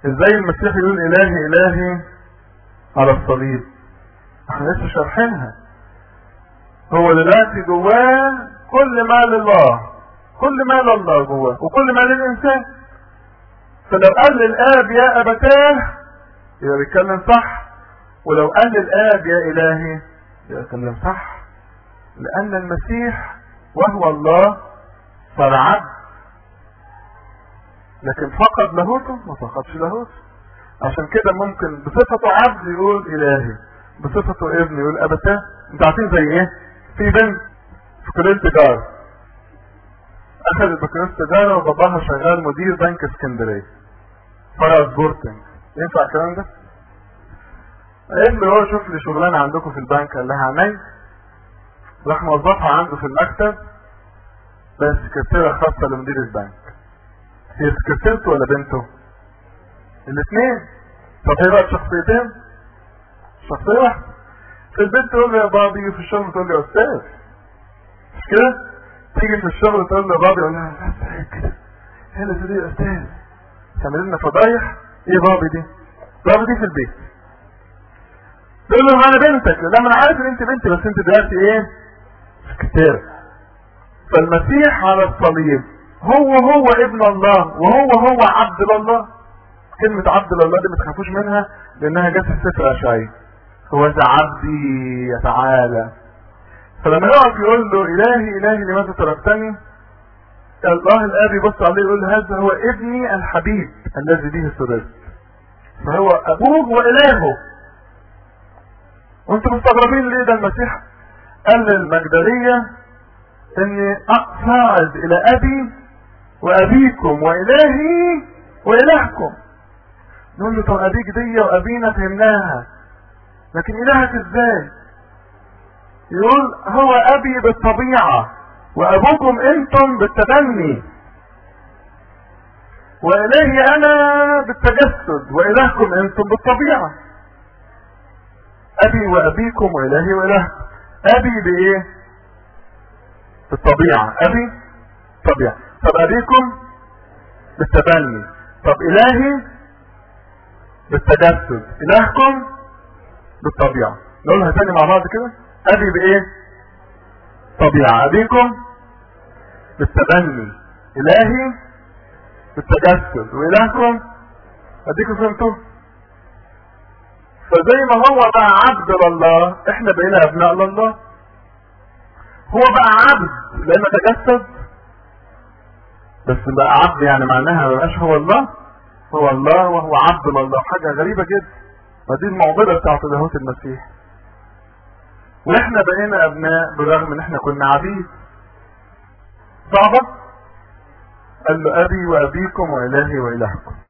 ازاي المسيح يقول الهي الهي على الصليب احنا لسه شارحينها هو دلوقتي جواه كل ما لله كل ما لله جواه وكل ما للانسان فلو قال للاب يا ابتاه يبقى بيتكلم صح ولو قال للاب يا الهي يبقى بيتكلم صح لان المسيح وهو الله صار عبد لكن فقد لاهوته ما فقدش لاهوته عشان كده ممكن بصفته عبد يقول الهي بصفته ابن يقول ابتاه انتوا عارفين زي ايه في بنت في كليه تجاره اخذت بكالوريوس تجاره وباباها شغال مدير بنك اسكندريه فرع سبورتنج ينفع الكلام ده؟ قالت له هو شوف لي شغلانه عندكم في البنك قال لها عيني راح موظفها عنده في المكتب بس سكرتيره خاصه لمدير البنك هي سكرتيرته ولا بنته؟ الاثنين طب هي بقى شخصيتين؟ شخصيه واحده في البيت تقول لي يا بابا يجي في الشغل تقول لي يا استاذ مش كده؟ تيجي في الشغل تقول لي يا بابا يقول لها لا كده هنا دي يا استاذ تعمل لنا فضايح ايه بابي دي؟ بابي دي في البيت تقول له انا بنتك لا ما انا عارف ان انت بنتي بس انت دلوقتي ايه؟ سكرتير فالمسيح على الصليب هو هو ابن الله وهو هو عبد لله كلمة عبد لله دي ما تخافوش منها لانها جت في سفر اشعياء هو ذا عبدي يتعالى فلما يقف يقول له الهي الهي لماذا تركتني الله الاب يبص عليه يقول له هذا هو ابني الحبيب الذي به سررت فهو ابوه والهه وانتم مستغربين ليه ده المسيح قال للمجدلية اني صاعد الى ابي وابيكم والهي والهكم نقول له طب ابيك دي وابينا فهمناها لكن الهك ازاي يقول هو ابي بالطبيعة وابوكم انتم بالتبني والهي انا بالتجسد والهكم انتم بالطبيعة ابي وابيكم والهي والهكم ابي بايه بالطبيعة ابي طبيعة طب ابيكم بالتبني طب الهي بالتجسد الهكم بالطبيعة نقولها تاني مع بعض كده ابي بايه طبيعة ابيكم بالتبني الهي بالتجسد والهكم اديكم فهمتوا فزي ما هو بقى عبد لله احنا بقينا ابناء لله هو بقى عبد لانه تجسد بس بقى عبد يعني معناها ما بقاش هو الله هو الله وهو عبد لله حاجه غريبه جدا فدي المعضله بتاعت لاهوت المسيح واحنا بقينا ابناء بالرغم ان احنا كنا عبيد صعبه قال له ابي وابيكم والهي والهكم